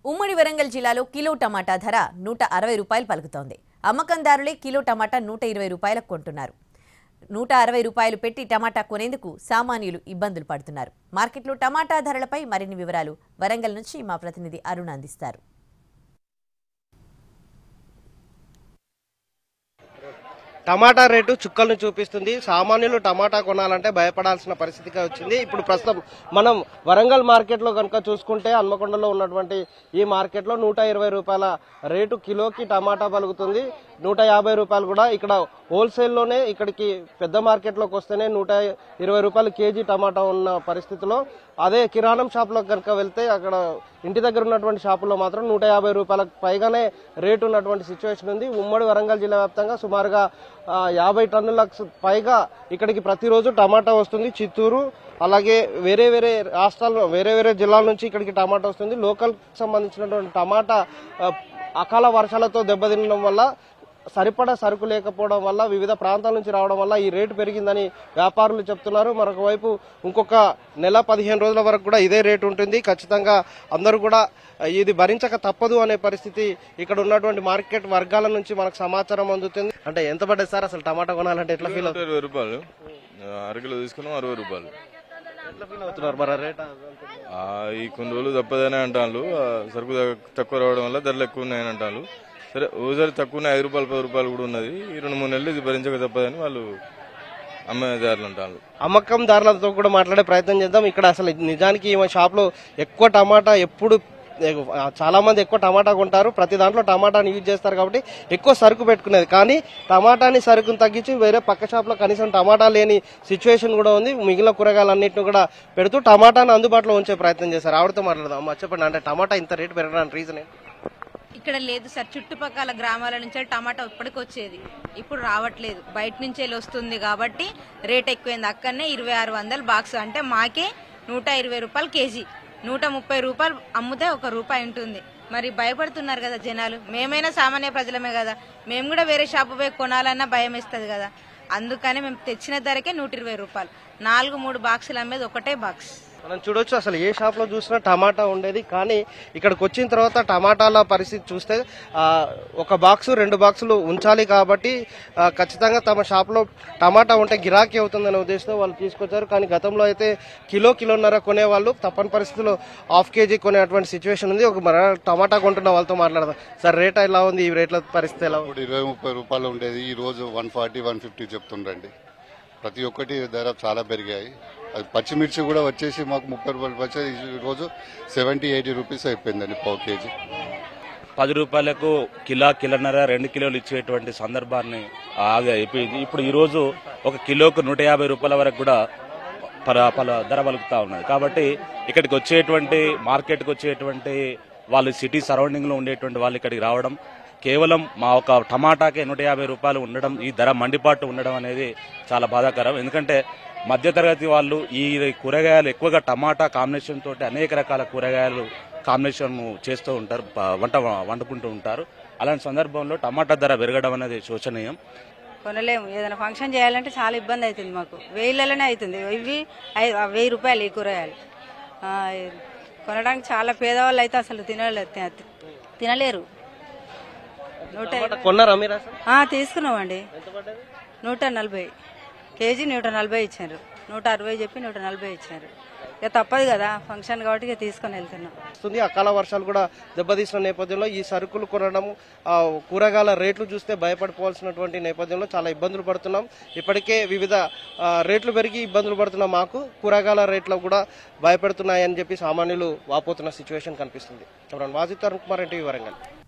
ఉమ్మడి వరంగల్ జిల్లాలో కిలో టమాటా ధర నూట అరవై రూపాయలు పలుకుతోంది అమ్మకందారులే కిలో టమాటా నూట ఇరవై రూపాయలకు కొంటున్నారు నూట అరవై రూపాయలు పెట్టి టమాటా కొనేందుకు సామాన్యులు ఇబ్బందులు పడుతున్నారు మార్కెట్లో టమాటా ధరలపై మరిన్ని వివరాలు వరంగల్ నుంచి మా ప్రతినిధి అరుణ్ అందిస్తారు టమాటా రేటు చుక్కలను చూపిస్తుంది సామాన్యులు టమాటా కొనాలంటే భయపడాల్సిన పరిస్థితిగా వచ్చింది ఇప్పుడు ప్రస్తుతం మనం వరంగల్ మార్కెట్లో కనుక చూసుకుంటే హన్మకొండలో ఉన్నటువంటి ఈ మార్కెట్లో నూట ఇరవై రూపాయల రేటు కిలోకి టమాటా పలుకుతుంది నూట యాభై రూపాయలు కూడా ఇక్కడ హోల్సేల్లోనే ఇక్కడికి పెద్ద మార్కెట్లోకి వస్తేనే నూట ఇరవై రూపాయలు కేజీ టమాటా ఉన్న పరిస్థితిలో అదే కిరాణం షాప్లో కనుక వెళ్తే అక్కడ ఇంటి దగ్గర ఉన్నటువంటి షాపుల్లో మాత్రం నూట యాభై రూపాయలకు పైగానే రేటు ఉన్నటువంటి సిచ్యువేషన్ ఉంది ఉమ్మడి వరంగల్ జిల్లా వ్యాప్తంగా సుమారుగా ఆ, యాభై టన్నులకు పైగా ఇక్కడికి ప్రతిరోజు టమాటా వస్తుంది చిత్తూరు అలాగే వేరే వేరే రాష్ట్రాల్లో వేరే వేరే జిల్లాల నుంచి ఇక్కడికి టమాటా వస్తుంది లోకల్ సంబంధించినటువంటి టమాటా ఆ, అకాల వర్షాలతో దెబ్బతినడం వల్ల సరిపడా సరుకు లేకపోవడం వల్ల వివిధ ప్రాంతాల నుంచి రావడం వల్ల ఈ రేటు పెరిగిందని వ్యాపారులు చెప్తున్నారు మరొక వైపు ఇంకొక నెల పదిహేను రోజుల వరకు కూడా ఇదే రేటు ఉంటుంది ఖచ్చితంగా అందరూ కూడా ఇది భరించక తప్పదు అనే పరిస్థితి ఇక్కడ ఉన్నటువంటి మార్కెట్ వర్గాల నుంచి మనకు సమాచారం అందుతుంది అంటే ఎంత పడ్డది సార్ అసలు టమాటా కొనాలంటే ఎట్లా ఫీల్ నూట ఇరవై రూపాయలు అరకిలో తీసుకున్నాం అరవై రూపాయలు ఎట్లా ఫీల్ అవుతున్నారు మరి రేట్ ఆ, ఈ కొన్ని రోజులు తప్పదనే అంటాను ఆ, సరుకు తక్కువ- తక్కువ రావడం వల్ల ధరలు ఎక్కువ ఉన్నాయని అంటాను సరే ఓసారి తక్కువ ఉన్నాయి ఐదు రూపాయలు పది రూపాయలు కూడా ఉన్నది ఈ రెండు మూడు నెలలు ఇది భరించక తప్పదని వాళ్ళు అమ్మేదారులు అంటారు అమ్మకందారులతో కూడా మాట్లాడే ప్రయత్నం చేద్దాం ఇక్కడ అసలు నిజానికి ఈ షాప్ లో ఎక్కువ టమాటా ఎప్పుడు ఆ, చాలా మంది ఎక్కువ టమాటా కొంటారు ప్రతి దాంట్లో టమాటాని యూజ్ చేస్తారు కాబట్టి ఎక్కువ సరుకు పెట్టుకునేది కానీ టమాటాని సరుకును తగ్గించి వేరే పక్క షాప్ లో కనీసం టమాటా లేని సిచ్యువేషన్ కూడా ఉంది మిగిలిన కూరగాయలన్నింటిని కూడా పెడుతూ టమాటాని అందుబాటులో ఉంచే ప్రయత్నం చేస్తారు ఆవిడతో మాట్లాడదాం అమ్మ చెప్పండి అంటే టమాటా ఇంత రేటు పెరగడానికి రీజన్ ఏంటి ఇక్కడ లేదు సార్ చుట్టుపక్కల గ్రామాల నుంచి టమాటా ఇప్పటికి వచ్చేది ఇప్పుడు రావట్లేదు బయట నుంచి వెళ్ళి వస్తుంది కాబట్టి రేట్ ఎక్కువైంది అక్కడనే ఇరవై ఆరు వందలు బాక్స్ అంటే మాకే నూట ఇరవై రూపాయలు కేజీ నూట ముప్పై రూపాయలు అమ్ముతే ఒక రూపాయి ఉంటుంది మరి భయపడుతున్నారు కదా జనాలు మేమైనా సామాన్య ప్రజలమే కదా మేము కూడా వేరే షాపు పోయి కొనాలన్నా భయం వేస్తుంది కదా అందుకని మేము తెచ్చిన ధరకే నూట ఇరవై రూపాయలు నాలుగు మూడు బాక్సులు అమ్మేది ఒకటే బాక్స్ మనం చూడొచ్చు అసలు ఏ షాప్ లో చూసినా టమాటా ఉండేది కానీ ఇక్కడికి వచ్చిన తర్వాత టమాటాల పరిస్థితి చూస్తే ఆ, ఒక బాక్స్ రెండు బాక్సులు ఉంచాలి కాబట్టి ఆ, ఖచ్చితంగా తమ షాప్ లో టమాటా ఉంటే గిరాకీ అవుతుందనే ఉద్దేశంతో వాళ్ళు తీసుకొచ్చారు కానీ గతంలో అయితే కిలో కిలోన్నర కొనేవాళ్ళు తప్పని పరిస్థితుల్లో హాఫ్ కేజీ కొనేటువంటి సిచ్యువేషన్ ఉంది ఒక మన టమాటా కొంటున్న వాళ్ళతో మాట్లాడదాం సార్ రేట్ ఎలా ఉంది ఈ రేట్ల పరిస్థితి ఎలా ఉంది ఇప్పుడు ఇరవై ముప్పై రూపాయలు ఉండేది ఈ రోజు వన్ ఫార్టీ వన్ ఫిఫ్టీ చెప్తుండ్రండి ప్రతి ఒక్కటి ధర చాలా పెరిగాయి అది పచ్చిమిర్చి కూడా వచ్చేసి మాకు ముప్పై రూపాయలు వచ్చేది ఈ రోజు సెవెంటీ ఎయిటీ రూపీస్ అయిపోయిందండి పావు కేజీ పది రూపాయలకు కిలో కిలోన్నర రెండు కిలోలు ఇచ్చేటువంటి సందర్భాన్ని ఆగా అయిపోయింది ఇప్పుడు ఈ రోజు ఒక కిలోకు నూట యాభై రూపాయల వరకు కూడా పల పల ధర పలుకుతా ఉన్నది కాబట్టి ఇక్కడికి వచ్చేటువంటి మార్కెట్కి వచ్చేటువంటి వాళ్ళు సిటీ సరౌండింగ్ లో ఉండేటువంటి వాళ్ళు ఇక్కడికి రావడం కేవలం మా ఒక టమాటాకే నూట యాభై రూపాయలు ఉండడం ఈ ధర మండిపాటు ఉండడం అనేది చాలా బాధాకరం ఎందుకంటే మధ్యతరగతి వాళ్ళు ఈ కూరగాయలు ఎక్కువగా టమాటా కాంబినేషన్ తోటి అనేక రకాల కూరగాయలు కాంబినేషన్ చేస్తూ ఉంటారు ప- వంట వండుకుంటూ ఉంటారు అలాంటి సందర్భంలో టమాటా ధర పెరగడం అనేది శోచనీయం కొనలేము ఏదైనా ఫంక్షన్ చేయాలంటే చాలా ఇబ్బంది అవుతుంది మాకు వెయ్యిలలోనే అవుతుంది ఇవి ఐ- ఆ వెయ్యి రూపాయలు ఈ కూరగాయలు ఆ, కొనడానికి చాలా పేదవాళ్ళు అయితే అసలు తినలే తి- తినలేరు నూట టమాటా కొన్నారా మీరు అసలు ఆ, తీసుకున్నామండి నూట నలభై కేజీ నూట నలభై ఇచ్చారు నూట అరవై చెప్పి నూట నలభై ఇచ్చారు ఇక తప్పదు కదా ఫంక్షన్ కాబట్టి ఇక తీసుకొని వెళ్తున్నాం వస్తుంది అకాల వర్షాలు కూడా దెబ్బతీసిన నేపథ్యంలో ఈ సరుకులు కొనడం ఆ, కూరగాయల రేట్లు చూస్తే భయపడిపోవాల్సినటువంటి నేపథ్యంలో చాలా ఇబ్బందులు పడుతున్నాం ఇప్పటికే వివిధ ఆ, రేట్లు పెరిగి ఇబ్బందులు పడుతున్న మాకు కూరగాయల రేట్లు కూడా భయపెడుతున్నాయని చెప్పి సామాన్యులు వాపోతున్న సిచ్యువేషన్ కనిపిస్తుంది వాజిత్ అరుణ్ కుమార్ ఎన్టీవీ వరంగల్